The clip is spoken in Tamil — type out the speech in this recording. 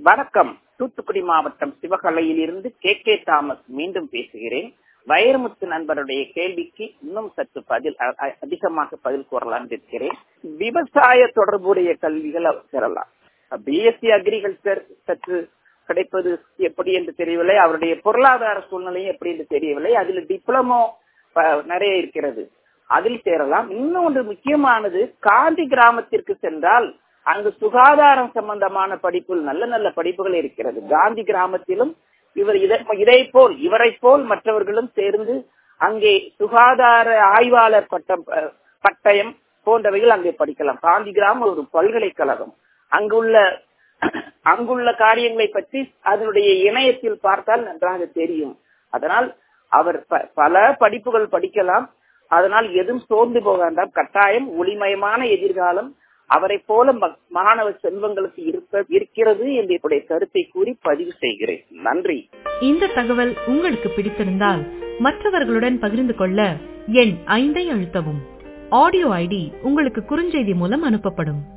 வணக்கம் தூத்துக்குடி மாவட்டம் சிவகலையில் இருந்து கே கே தாமஸ் மீண்டும் பேசுகிறேன் வைரமுத்து நண்பருடைய கேள்விக்கு இன்னும் சற்று பதில் அ- அ- அதிகமாக பதில் கூறலாம் இருக்கிறேன் விவசாய தொடர்புடைய கல்விகள் அவர் பெறலாம் பிஎஸ்சி அக்ரிகல்ச்சர் சற்று கிடைப்பது எப்படி என்று தெரியவில்லை அவருடைய பொருளாதார சூழ்நிலையும் எப்படி என்று தெரியவில்லை அதில் டிப்ளமோ ப- நிறைய இருக்கிறது அதில் சேரலாம் இன்னொன்று முக்கியமானது காந்தி கிராமத்திற்கு சென்றால் அங்கு சுகாதாரம் சம்பந்தமான படிப்புகள் நல்ல நல்ல படிப்புகள் இருக்கிறது காந்தி கிராமத்திலும் இவர் இதை இதை போல் இவரை போல் மற்றவர்களும் சேர்ந்து அங்கே சுகாதார ஆய்வாளர் பட்டம் அஹ், பட்டயம் போன்றவைகள் அங்கே படிக்கலாம் காந்தி கிராமம் ஒரு பல்கலைக்கழகம் அங்குள்ள அங்குள்ள காரியங்களை பற்றி அதனுடைய இணையத்தில் பார்த்தால் நன்றாக தெரியும் அதனால் அவர் ப- பல படிப்புகள் படிக்கலாம் அதனால் எதுவும் சோர்ந்து போக வேண்டாம் கட்டாயம் ஒளிமயமான எதிர்காலம் அவரை போல ம- மாணவ செல்வங்களுக்கு இருப்ப இருக்கிறது என்று என்னுடைய கருத்தை கூறி பதிவு செய்கிறேன் நன்றி இந்த தகவல் உங்களுக்கு பிடித்திருந்தால் மற்றவர்களுடன் பகிர்ந்து கொள்ள எண் ஐந்தை அழுத்தவும் ஆடியோ ஐடி உங்களுக்கு குறுஞ்செய்தி மூலம் அனுப்பப்படும்